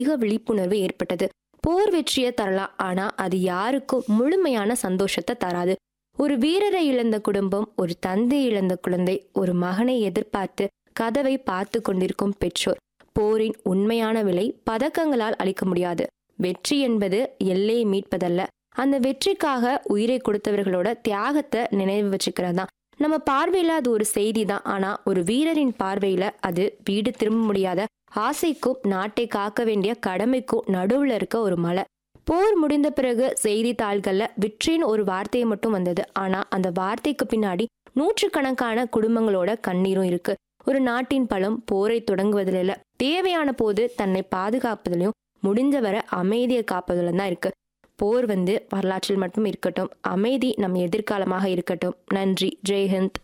அதிக விழிப்புணர்வு ஏற்பட்டது போர் வெற்றியை தரலாம் ஆனா அது யாருக்கும் முழுமையான சந்தோஷத்தை தராது ஒரு வீரரை இழந்த குடும்பம் ஒரு தந்தை இழந்த குழந்தை ஒரு மகனை எதிர்பார்த்து கதவை பார்த்து கொண்டிருக்கும் பெற்றோர் போரின் உண்மையான விலை பதக்கங்களால் அளிக்க முடியாது வெற்றி என்பது எல்லையை மீட்பதல்ல அந்த வெற்றிக்காக உயிரை கொடுத்தவர்களோட தியாகத்தை நினைவு வச்சுக்கிறதா நம்ம பார்வையில அது ஒரு செய்தி தான் ஆனா ஒரு வீரரின் பார்வையில அது வீடு திரும்ப முடியாத ஆசைக்கும் நாட்டை காக்க வேண்டிய கடமைக்கும் நடுவுல இருக்க ஒரு மலை போர் முடிந்த பிறகு செய்தித்தாள்கள்ல வெற்றின்னு ஒரு வார்த்தையை மட்டும் வந்தது ஆனா அந்த வார்த்தைக்கு பின்னாடி நூற்றுக்கணக்கான குடும்பங்களோட கண்ணீரும் இருக்கு ஒரு நாட்டின் பலம் போரை தொடங்குவதில் இல்ல தேவையான போது தன்னை பாதுகாப்பதிலையும் முடிஞ்சவரை அமைதியை காப்பதிலும் தான் இருக்கு போர் வந்து வரலாற்றில் மட்டும் இருக்கட்டும் அமைதி நம் எதிர்காலமாக இருக்கட்டும் நன்றி ஜெய்ஹிந்த்